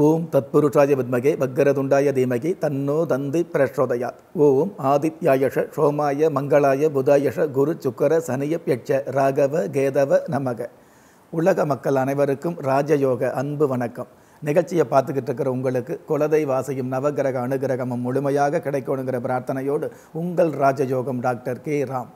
ஓம் தத்புருஷாய வித்மகே வக்கரதுண்டாய தீமகி தன்னோ தந்தி பிரச்சோதயாத் ஓம் ஆதித்யாயஷ சோமாய மங்களாய புதாயஷ குரு சுக்கர சனியப்யட்ச ராகவ கேதவ நமக உலக மக்கள் அனைவருக்கும் ராஜயோக அன்பு வணக்கம் நிகழ்ச்சியை பார்த்துக்கிட்டு இருக்கிற உங்களுக்கு குலதை வாசையும் நவகிரக அனுகிரகமும் முழுமையாக கிடைக்கணுங்கிற பிரார்த்தனையோடு உங்கள் ராஜயோகம் டாக்டர் கே ராம்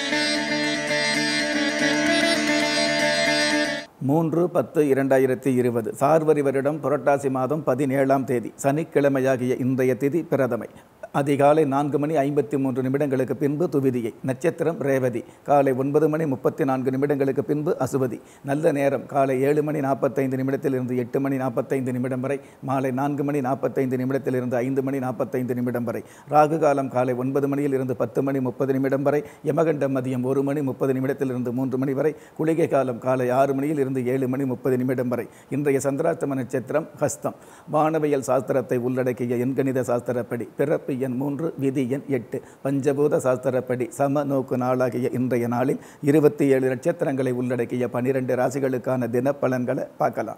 மூன்று பத்து இரண்டாயிரத்தி இருபது சார்வரி வருடம் புரட்டாசி மாதம் பதினேழாம் தேதி சனிக்கிழமையாகிய இன்றைய திதி பிரதமை அதிகாலை நான்கு மணி ஐம்பத்தி மூன்று நிமிடங்களுக்கு பின்பு துவிதியை நட்சத்திரம் ரேவதி காலை ஒன்பது மணி முப்பத்தி நான்கு நிமிடங்களுக்கு பின்பு அசுவதி நல்ல நேரம் காலை ஏழு மணி நாற்பத்தைந்து நிமிடத்திலிருந்து எட்டு மணி நாற்பத்தைந்து நிமிடம் வரை மாலை நான்கு மணி நாற்பத்தைந்து நிமிடத்திலிருந்து ஐந்து மணி நாற்பத்தைந்து நிமிடம் வரை ராகு காலம் காலை ஒன்பது மணியில் இருந்து பத்து மணி முப்பது நிமிடம் வரை யமகண்டம் மதியம் ஒரு மணி முப்பது நிமிடத்திலிருந்து மூன்று மணி வரை குளிகை காலம் காலை ஆறு மணியில் இருந்து ஏழு மணி முப்பது நிமிடம் வரை இன்றைய சந்திராஷ்டம நட்சத்திரம் ஹஸ்தம் வானவியல் சாஸ்திரத்தை உள்ளடக்கிய எண்கணித சாஸ்திரப்படி பிறப்பு எண் மூன்று விதி எண் எட்டு பஞ்சபூத சாஸ்திரப்படி சம நோக்கு நாளாகிய இன்றைய நாளில் இருபத்தி ஏழு நட்சத்திரங்களை உள்ளடக்கிய பனிரெண்டு ராசிகளுக்கான தினப்பலன்களை பார்க்கலாம்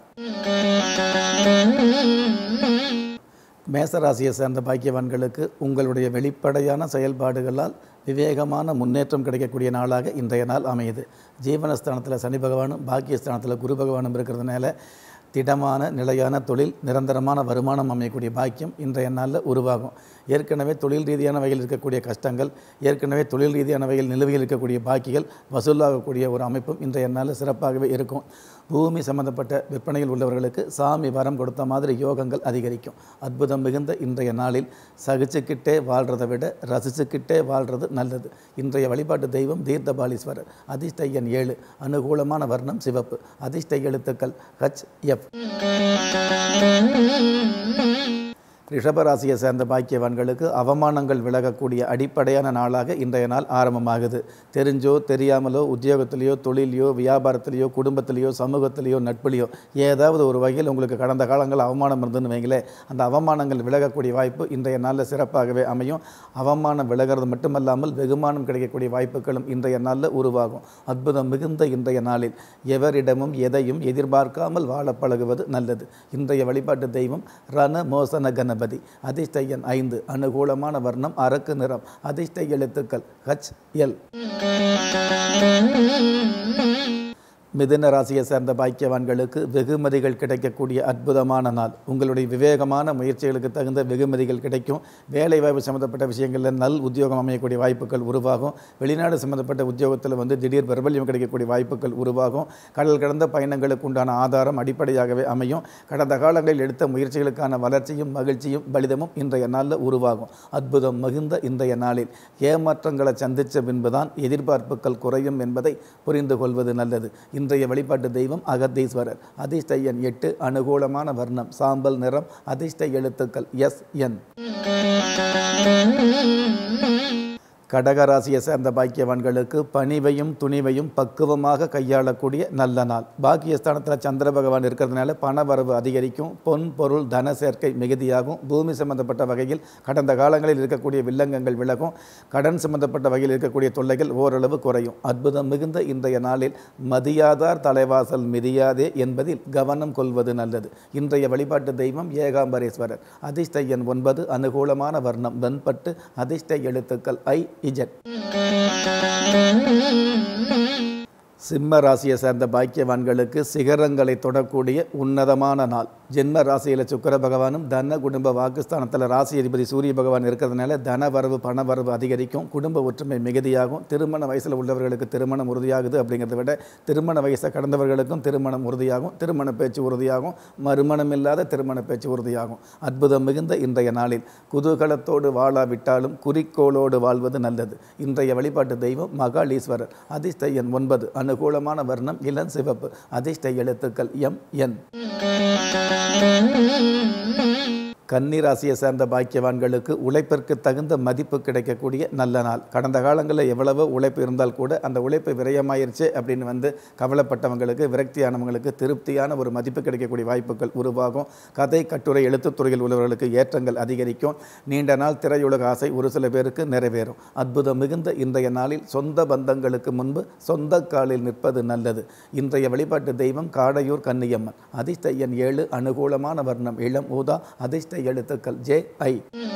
மேசராசியை சேர்ந்த பாக்கியவான்களுக்கு உங்களுடைய வெளிப்படையான செயல்பாடுகளால் விவேகமான முன்னேற்றம் கிடைக்கக்கூடிய நாளாக இன்றைய நாள் அமையுது ஜீவனஸ்தானத்தில் சனி பகவானும் பாக்கியஸ்தானத்தில் குரு பகவானும் இருக்கிறதுனால திடமான நிலையான தொழில் நிரந்தரமான வருமானம் அமையக்கூடிய பாக்கியம் இன்றைய நாளில் உருவாகும் ஏற்கனவே தொழில் ரீதியான வகையில் இருக்கக்கூடிய கஷ்டங்கள் ஏற்கனவே தொழில் ரீதியான வகையில் நிலுவையில் இருக்கக்கூடிய பாக்கிகள் வசூலாகக்கூடிய ஒரு அமைப்பும் இன்றைய நாளில் சிறப்பாகவே இருக்கும் பூமி சம்பந்தப்பட்ட விற்பனையில் உள்ளவர்களுக்கு சாமி வரம் கொடுத்த மாதிரி யோகங்கள் அதிகரிக்கும் அற்புதம் மிகுந்த இன்றைய நாளில் சகிச்சுக்கிட்டே வாழ்கிறதை விட ரசிச்சுக்கிட்டே வாழ்கிறது நல்லது இன்றைய வழிபாட்டு தெய்வம் தீர்த்தபாலீஸ்வரர் அதிர்ஷ்ட எண் ஏழு அனுகூலமான வர்ணம் சிவப்பு அதிர்ஷ்ட எழுத்துக்கள் ஹச் எஃப் ரிஷபராசியை சேர்ந்த பாக்கியவான்களுக்கு அவமானங்கள் விலகக்கூடிய அடிப்படையான நாளாக இன்றைய நாள் ஆரம்பமாகுது தெரிஞ்சோ தெரியாமலோ உத்தியோகத்திலேயோ தொழிலையோ வியாபாரத்திலேயோ குடும்பத்திலேயோ சமூகத்திலேயோ நட்புலையோ ஏதாவது ஒரு வகையில் உங்களுக்கு கடந்த காலங்கள் அவமானம் இருந்துன்னு வைங்களே அந்த அவமானங்கள் விலகக்கூடிய வாய்ப்பு இன்றைய நாளில் சிறப்பாகவே அமையும் அவமானம் விலகிறது மட்டுமல்லாமல் வெகுமானம் கிடைக்கக்கூடிய வாய்ப்புகளும் இன்றைய நாளில் உருவாகும் அற்புதம் மிகுந்த இன்றைய நாளில் எவரிடமும் எதையும் எதிர்பார்க்காமல் வாழ பழகுவது நல்லது இன்றைய வழிபாட்டு தெய்வம் ரண மோசன கண கணபதி அதிர்ஷ்ட எண் ஐந்து அனுகூலமான வர்ணம் அரக்கு நிறம் அதிர்ஷ்ட எழுத்துக்கள் ஹச் எல் மிதுன ராசியை சேர்ந்த பாக்கியவான்களுக்கு வெகுமதிகள் கிடைக்கக்கூடிய அற்புதமான நாள் உங்களுடைய விவேகமான முயற்சிகளுக்கு தகுந்த வெகுமதிகள் கிடைக்கும் வேலைவாய்ப்பு சம்மந்தப்பட்ட விஷயங்களில் நல் உத்தியோகம் அமையக்கூடிய வாய்ப்புகள் உருவாகும் வெளிநாடு சம்மந்தப்பட்ட உத்தியோகத்தில் வந்து திடீர் பிரபல்யம் கிடைக்கக்கூடிய வாய்ப்புகள் உருவாகும் கடல் கடந்த பயணங்களுக்கு உண்டான ஆதாரம் அடிப்படையாகவே அமையும் கடந்த காலங்களில் எடுத்த முயற்சிகளுக்கான வளர்ச்சியும் மகிழ்ச்சியும் பலிதமும் இன்றைய நாளில் உருவாகும் அற்புதம் மிகுந்த இன்றைய நாளில் ஏமாற்றங்களை சந்தித்த பின்புதான் எதிர்பார்ப்புகள் குறையும் என்பதை புரிந்து கொள்வது நல்லது இன்றைய வழிபாட்டு தெய்வம் அகத்தீஸ்வரர் அதிர்ஷ்ட எண் எட்டு அனுகூலமான வர்ணம் சாம்பல் நிறம் அதிர்ஷ்ட எழுத்துக்கள் எஸ் என் கடகராசியை சேர்ந்த பாக்கியவான்களுக்கு பணிவையும் துணிவையும் பக்குவமாக கையாளக்கூடிய நல்ல நாள் பாக்கியஸ்தானத்தில் சந்திர பகவான் இருக்கிறதுனால பண வரவு அதிகரிக்கும் பொன் பொருள் தன சேர்க்கை மிகுதியாகும் பூமி சம்பந்தப்பட்ட வகையில் கடந்த காலங்களில் இருக்கக்கூடிய வில்லங்கங்கள் விலகும் கடன் சம்பந்தப்பட்ட வகையில் இருக்கக்கூடிய தொல்லைகள் ஓரளவு குறையும் அற்புதம் மிகுந்த இன்றைய நாளில் மதியாதார் தலைவாசல் மிதியாதே என்பதில் கவனம் கொள்வது நல்லது இன்றைய வழிபாட்டு தெய்வம் ஏகாம்பரேஸ்வரர் அதிர்ஷ்ட எண் ஒன்பது அனுகூலமான வர்ணம் வெண்பட்டு அதிர்ஷ்ட எழுத்துக்கள் ஐ இஜட் சிம்ம ராசியை சேர்ந்த பாக்கியவான்களுக்கு சிகரங்களை தொடக்கூடிய உன்னதமான நாள் ஜென்ம ராசியில் சுக்கர பகவானும் தன குடும்ப வாக்குஸ்தானத்தில் ராசி அதிபதி சூரிய பகவான் இருக்கிறதுனால தன வரவு பண வரவு அதிகரிக்கும் குடும்ப ஒற்றுமை மிகுதியாகும் திருமண வயசில் உள்ளவர்களுக்கு திருமணம் உறுதியாகுது அப்படிங்கிறத விட திருமண வயசை கடந்தவர்களுக்கும் திருமணம் உறுதியாகும் திருமண பேச்சு உறுதியாகும் மறுமணம் இல்லாத திருமண பேச்சு உறுதியாகும் அற்புதம் மிகுந்த இன்றைய நாளில் குதூகலத்தோடு வாழாவிட்டாலும் குறிக்கோளோடு வாழ்வது நல்லது இன்றைய வழிபாட்டு தெய்வம் மகாளீஸ்வரர் அதிர்ஷ்ட எண் ஒன்பது அனுகூலமான வர்ணம் இளம் சிவப்பு அதிர்ஷ்ட எழுத்துக்கள் எம் என் கன்னி ராசியை சேர்ந்த பாக்கியவான்களுக்கு உழைப்பிற்கு தகுந்த மதிப்பு கிடைக்கக்கூடிய நல்ல நாள் கடந்த காலங்களில் எவ்வளவோ உழைப்பு இருந்தால் கூட அந்த உழைப்பு விரயமாயிருச்சு அப்படின்னு வந்து கவலைப்பட்டவங்களுக்கு விரக்தியானவங்களுக்கு திருப்தியான ஒரு மதிப்பு கிடைக்கக்கூடிய வாய்ப்புகள் உருவாகும் கதை கட்டுரை எழுத்துத்துறையில் உள்ளவர்களுக்கு ஏற்றங்கள் அதிகரிக்கும் நீண்ட நாள் திரையுலக ஆசை ஒரு சில பேருக்கு நிறைவேறும் அற்புதம் மிகுந்த இன்றைய நாளில் சொந்த பந்தங்களுக்கு முன்பு சொந்த காலில் நிற்பது நல்லது இன்றைய வழிபாட்டு தெய்வம் காடையூர் கன்னியம்மன் அதிர்ஷ்ட எண் ஏழு அனுகூலமான வர்ணம் இளம் ஊதா அதிர்ஷ்ட எழுத்துக்கள் ஜே ஐ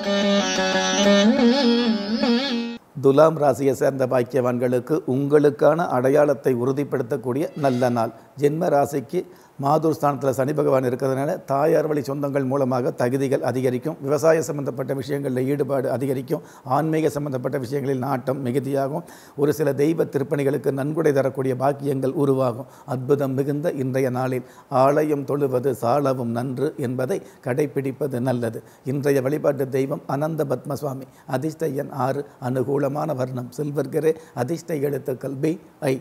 துலாம் ராசியை சேர்ந்த பாக்கியவான்களுக்கு உங்களுக்கான அடையாளத்தை உறுதிப்படுத்தக்கூடிய நல்ல நாள் ஜென்ம ராசிக்கு மாதூர் ஸ்தானத்தில் சனி பகவான் இருக்கிறதுனால தாயார் வழி சொந்தங்கள் மூலமாக தகுதிகள் அதிகரிக்கும் விவசாய சம்பந்தப்பட்ட விஷயங்களில் ஈடுபாடு அதிகரிக்கும் ஆன்மீக சம்பந்தப்பட்ட விஷயங்களில் நாட்டம் மிகுதியாகும் ஒரு சில தெய்வ திருப்பணிகளுக்கு நன்கொடை தரக்கூடிய பாக்கியங்கள் உருவாகும் அற்புதம் மிகுந்த இன்றைய நாளில் ஆலயம் தொழுவது சாலவும் நன்று என்பதை கடைபிடிப்பது நல்லது இன்றைய வழிபாட்டு தெய்வம் அனந்த பத்மசுவாமி அதிர்ஷ்ட எண் ஆறு அனுகூலமான வர்ணம் சில்வர்கரே அதிர்ஷ்ட எழுத்துக்கள் பி ஐ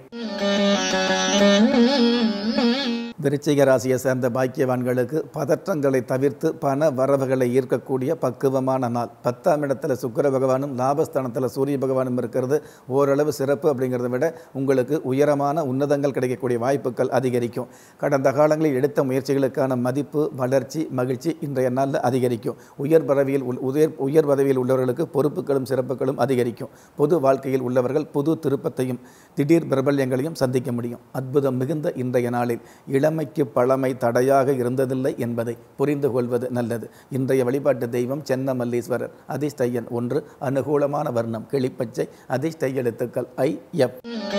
விருச்சிக ராசியை சேர்ந்த பாக்கியவான்களுக்கு பதற்றங்களை தவிர்த்து பண வரவுகளை ஈர்க்கக்கூடிய பக்குவமான நாள் பத்தாம் இடத்துல சுக்கிர பகவானும் லாபஸ்தானத்தில் சூரிய பகவானும் இருக்கிறது ஓரளவு சிறப்பு அப்படிங்கிறத விட உங்களுக்கு உயரமான உன்னதங்கள் கிடைக்கக்கூடிய வாய்ப்புகள் அதிகரிக்கும் கடந்த காலங்களில் எடுத்த முயற்சிகளுக்கான மதிப்பு வளர்ச்சி மகிழ்ச்சி இன்றைய நாளில் அதிகரிக்கும் உயர் பதவியில் உள் உயர் உயர் பதவியில் உள்ளவர்களுக்கு பொறுப்புகளும் சிறப்புகளும் அதிகரிக்கும் பொது வாழ்க்கையில் உள்ளவர்கள் புது திருப்பத்தையும் திடீர் பிரபல்யங்களையும் சந்திக்க முடியும் அற்புதம் மிகுந்த இன்றைய நாளில் இளமைக்கு பழமை தடையாக இருந்ததில்லை என்பதை புரிந்து கொள்வது நல்லது இன்றைய வழிபாட்டு தெய்வம் சென்னமல்லீஸ்வரர் அதிர்ஷ்டையன் ஒன்று அனுகூலமான வர்ணம் கிளிப்பச்சை அதிர்ஷ்ட எழுத்துக்கள் ஐ எஃப்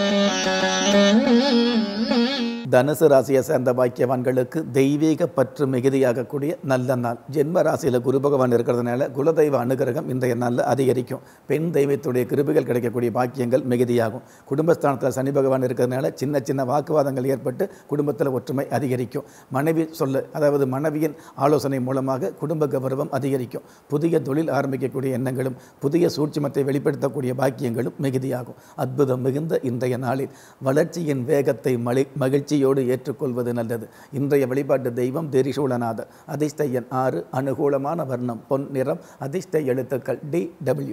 தனுசு ராசியை சேர்ந்த பாக்கியவான்களுக்கு தெய்வீக பற்று மிகுதியாகக்கூடிய நல்ல நாள் ஜென்ம ராசியில் குரு பகவான் இருக்கிறதுனால குலதெய்வ அனுகிரகம் இன்றைய நாளில் அதிகரிக்கும் பெண் தெய்வத்துடைய கிருபிகள் கிடைக்கக்கூடிய பாக்கியங்கள் மிகுதியாகும் குடும்பஸ்தானத்தில் சனி பகவான் இருக்கிறதுனால சின்ன சின்ன வாக்குவாதங்கள் ஏற்பட்டு குடும்பத்தில் ஒற்றுமை அதிகரிக்கும் மனைவி சொல்ல அதாவது மனைவியின் ஆலோசனை மூலமாக குடும்ப கௌரவம் அதிகரிக்கும் புதிய தொழில் ஆரம்பிக்கக்கூடிய எண்ணங்களும் புதிய சூட்சுமத்தை வெளிப்படுத்தக்கூடிய பாக்கியங்களும் மிகுதியாகும் அற்புதம் மிகுந்த இன்றைய நாளில் வளர்ச்சியின் வேகத்தை மலி மகிழ்ச்சியோடு ஏற்றுக்கொள்வது நல்லது இன்றைய வழிபாட்டு தெய்வம் திரிசூலநாதர் அதிர்ஷ்ட எண் ஆறு அனுகூலமான வர்ணம் பொன் நிறம் அதிர்ஷ்ட எழுத்துக்கள் டி டபிள்யூ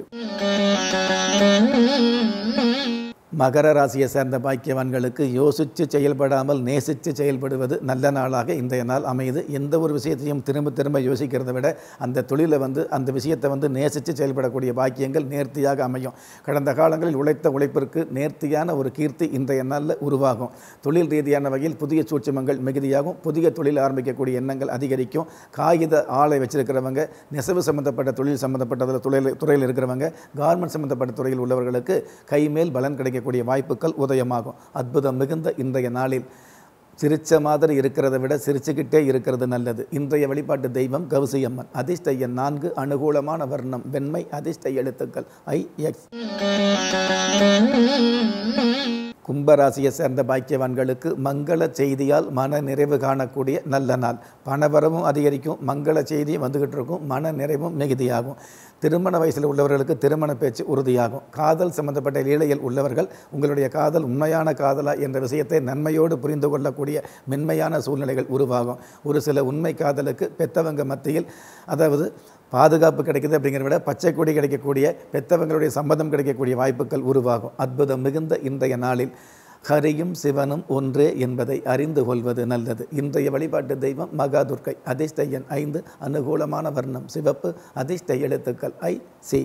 மகர ராசியை சேர்ந்த பாக்கியவான்களுக்கு யோசித்து செயல்படாமல் நேசித்து செயல்படுவது நல்ல நாளாக இன்றைய நாள் அமையுது எந்த ஒரு விஷயத்தையும் திரும்ப திரும்ப யோசிக்கிறத விட அந்த தொழிலை வந்து அந்த விஷயத்தை வந்து நேசித்து செயல்படக்கூடிய பாக்கியங்கள் நேர்த்தியாக அமையும் கடந்த காலங்களில் உழைத்த உழைப்பிற்கு நேர்த்தியான ஒரு கீர்த்தி இன்றைய நாளில் உருவாகும் தொழில் ரீதியான வகையில் புதிய சூட்சுமங்கள் மிகுதியாகும் புதிய தொழில் ஆரம்பிக்கக்கூடிய எண்ணங்கள் அதிகரிக்கும் காகித ஆலை வச்சிருக்கிறவங்க நெசவு சம்பந்தப்பட்ட தொழில் சம்பந்தப்பட்ட துறையில் துறையில் இருக்கிறவங்க கார்மெண்ட் சம்பந்தப்பட்ட துறையில் உள்ளவர்களுக்கு கைமேல் பலன் கிடைக்கக்கூடிய வாய்ப்புகள் உதயமாகும் அற்புதம் மிகுந்த இன்றைய நாளில் சிரிச்ச மாதிரி இருக்கிறத விட சிரிச்சுக்கிட்டே இருக்கிறது நல்லது இன்றைய வழிபாட்டு தெய்வம் கௌசியம்மன் அதிர்ஷ்ட எண் நான்கு அனுகூலமான வர்ணம் வெண்மை அதிர்ஷ்ட எழுத்துக்கள் ஐ எக்ஸ் கும்பராசியை சேர்ந்த பாக்கியவான்களுக்கு மங்கள செய்தியால் மன நிறைவு காணக்கூடிய நல்ல நாள் பணவரவும் அதிகரிக்கும் மங்கள செய்தியும் வந்துகிட்டு இருக்கும் மன நிறைவும் மிகுதியாகும் திருமண வயசில் உள்ளவர்களுக்கு திருமண பேச்சு உறுதியாகும் காதல் சம்பந்தப்பட்ட லீலையில் உள்ளவர்கள் உங்களுடைய காதல் உண்மையான காதலா என்ற விஷயத்தை நன்மையோடு புரிந்து கொள்ளக்கூடிய மென்மையான சூழ்நிலைகள் உருவாகும் ஒரு சில உண்மை காதலுக்கு பெத்தவங்க மத்தியில் அதாவது பாதுகாப்பு கிடைக்குது அப்படிங்கிறத விட பச்சை கொடி கிடைக்கக்கூடிய பெத்தவங்களுடைய சம்மதம் கிடைக்கக்கூடிய வாய்ப்புகள் உருவாகும் அற்புதம் மிகுந்த இன்றைய நாளில் ஹரியும் சிவனும் ஒன்றே என்பதை அறிந்து கொள்வது நல்லது இன்றைய வழிபாட்டு தெய்வம் மகாதுர்க்கை அதிர்ஷ்ட எண் ஐந்து அனுகூலமான வர்ணம் சிவப்பு அதிர்ஷ்ட எழுத்துக்கள் ஐ சி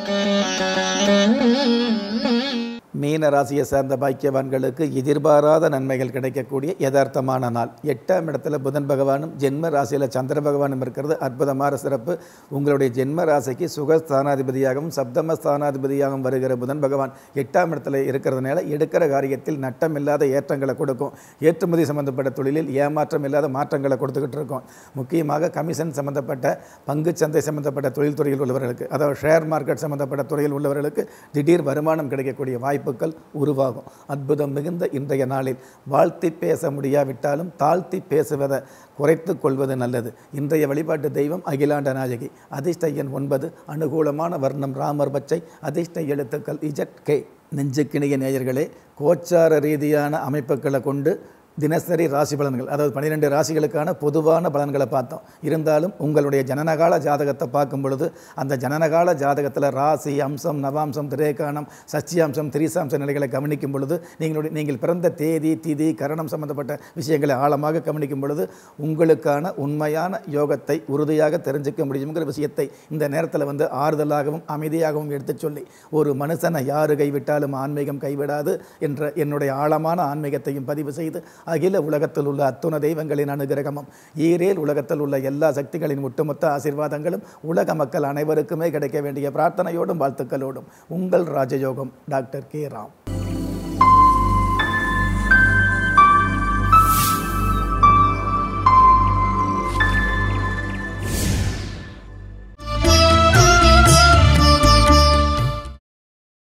மீன ராசியை சேர்ந்த பாக்கியவான்களுக்கு எதிர்பாராத நன்மைகள் கிடைக்கக்கூடிய யதார்த்தமான நாள் எட்டாம் இடத்துல புதன் பகவானும் ஜென்ம ராசியில் சந்திர பகவானும் இருக்கிறது அற்புதமான சிறப்பு உங்களுடைய ஜென்ம ராசிக்கு சுகஸ்தானாதிபதியாகவும் சப்தம ஸ்தானாதிபதியாகவும் வருகிற புதன் பகவான் எட்டாம் இடத்துல இருக்கிறதுனால எடுக்கிற காரியத்தில் நட்டம் இல்லாத ஏற்றங்களை கொடுக்கும் ஏற்றுமதி சம்பந்தப்பட்ட தொழிலில் ஏமாற்றம் இல்லாத மாற்றங்களை கொடுத்துக்கிட்டு இருக்கோம் முக்கியமாக கமிஷன் சம்பந்தப்பட்ட பங்குச்சந்தை சம்பந்தப்பட்ட தொழில் துறையில் உள்ளவர்களுக்கு அதாவது ஷேர் மார்க்கெட் சம்பந்தப்பட்ட துறையில் உள்ளவர்களுக்கு திடீர் வருமானம் கிடைக்கக்கூடிய வாய்ப்புகள் உருவாகும் அற்புதம் மிகுந்த இன்றைய நாளில் வாழ்த்தி பேச முடியாவிட்டாலும் தாழ்த்தி பேசுவதை குறைத்து கொள்வது நல்லது இன்றைய வழிபாட்டு தெய்வம் அகிலாண்ட நாயகி அதிர்ஷ்ட எண் ஒன்பது அனுகூலமான வர்ணம் ராமர் பச்சை அதிர்ஷ்ட எழுத்துக்கள் இஜட் கே நெஞ்சுக்கிணிய நேயர்களே கோச்சார ரீதியான அமைப்புகளை கொண்டு தினசரி ராசி பலன்கள் அதாவது பன்னிரெண்டு ராசிகளுக்கான பொதுவான பலன்களை பார்த்தோம் இருந்தாலும் உங்களுடைய ஜனனகால ஜாதகத்தை பார்க்கும் பொழுது அந்த ஜனனகால ஜாதகத்தில் ராசி அம்சம் நவாம்சம் திரேகானம் சச்சியாம்சம் திரிசாம்ச நிலைகளை கவனிக்கும் பொழுது நீங்களுடைய நீங்கள் பிறந்த தேதி திதி கரணம் சம்பந்தப்பட்ட விஷயங்களை ஆழமாக கவனிக்கும் பொழுது உங்களுக்கான உண்மையான யோகத்தை உறுதியாக தெரிஞ்சுக்க முடியுங்கிற விஷயத்தை இந்த நேரத்தில் வந்து ஆறுதலாகவும் அமைதியாகவும் எடுத்துச் சொல்லி ஒரு மனுஷனை யாரு கைவிட்டாலும் ஆன்மீகம் கைவிடாது என்ற என்னுடைய ஆழமான ஆன்மீகத்தையும் பதிவு செய்து அகில உலகத்தில் உள்ள அத்துண தெய்வங்களின் அனுகிரகமும் ஈரேல் உலகத்தில் உள்ள எல்லா சக்திகளின் ஒட்டுமொத்த ஆசீர்வாதங்களும் உலக மக்கள் அனைவருக்குமே கிடைக்க வேண்டிய பிரார்த்தனையோடும் வாழ்த்துக்களோடும் உங்கள் ராஜயோகம் டாக்டர் கே ராம்